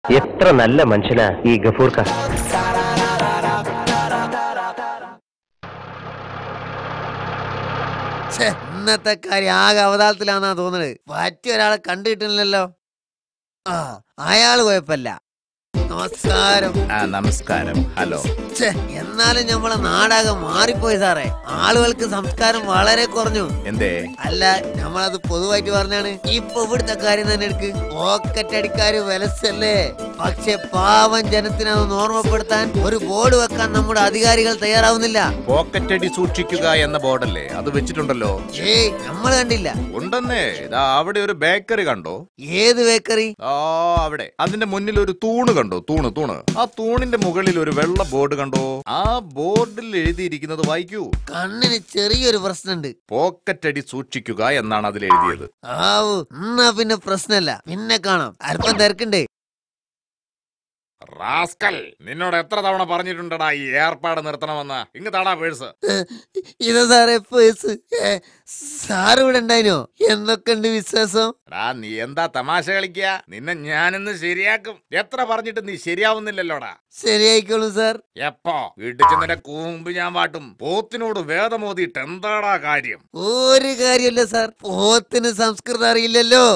എത്ര നല്ല മനുഷ്യനാ ഈ ഗഫൂർക്ക ഛെ, ഇന്നത്തെ കാര്യം ആകെ അവതാളത്തിലാന്നാ തോന്നുന്നത് പറ്റിയ ഒരാളെ കണ്ടു കിട്ടുന്നില്ലല്ലോ ആ അയാള് കുഴപ്പമില്ല നമസ്കാരം ആ നമസ്കാരം ഹലോ ഛെ, എന്നാലും നമ്മളെ നാടാകെ മാറിപ്പോയി സാറേ ആളുകൾക്ക് സംസ്കാരം വളരെ കുറഞ്ഞു എന്തേ അല്ല നമ്മളത് പൊതുവായിട്ട് പറഞ്ഞാണ് ഇപ്പൊ ഇവിടുത്തെ കാര്യം തന്നെ എടുക്ക് പോക്കറ്റ് അടിക്കാര് വിലസല്ലേ പക്ഷെ പാവം ജനത്തിനെ അതൊന്ന് ഓർമ്മപ്പെടുത്താൻ ഒരു ബോർഡ് വെക്കാൻ നമ്മുടെ അധികാരികൾ തയ്യാറാവുന്നില്ല പോക്കറ്റടി സൂക്ഷിക്കുക എന്ന ബോർഡല്ലേ അത് വെച്ചിട്ടുണ്ടല്ലോ ഏയ് നമ്മൾ കണ്ടില്ല ഉണ്ടെന്നേ ഇതാ അവിടെ ഒരു ബേക്കറി കണ്ടോ ഏത് ബേക്കറി ആ അവിടെ അതിന്റെ മുന്നിൽ ഒരു തൂണ് കണ്ടോ തൂണ് തൂണ് ആ തൂണിന്റെ മുകളിൽ ഒരു വെള്ള ബോർഡ് കണ്ടോ ആ ബോർഡിൽ എഴുതിയിരിക്കുന്നത് വായിക്കൂ കണ്ണിന് ചെറിയൊരു പ്രശ്നമുണ്ട് പോക്കറ്റടി സൂക്ഷിക്കുക എന്നാണ് അതിൽ എഴുതിയത് ആവു എന്നാ പിന്നെ പ്രശ്നല്ല പിന്നെ കാണാം അല്പം തിരക്കുണ്ട് റാസ്കൽ നിന്നോട് എത്ര തവണ പറഞ്ഞിട്ടുണ്ടടാ ഈ ഏർപ്പാട് നിർത്തണമെന്ന് ഇങ്ങ് താടാ പേഴ്സ് ഇത് സാറേ പേഴ്സ് ഏ, സാറ് ഇവിടെ ഉണ്ടായിനോ എന്നൊക്കെയുണ്ട് വിശ്വാസം എടാ നീ എന്താ തമാശ കളിക്കുക നിന്നെ ഞാനിന്ന് ശരിയാക്കും എത്ര പറഞ്ഞിട്ട് നീ ശരിയാവുന്നില്ലല്ലോടാ ശരിയായിക്കോളും സാർ എപ്പോ വീട്ടിൽ ചെന്നെ കൂമ്പ് ഞാൻ വാട്ടും പോത്തിനോട് വേദമോദിയിട്ട് എന്താടാ കാര്യം ഒരു കാര്യമില്ല സാർ പോത്തിന് സംസ്കൃതം അറിയില്ലല്ലോ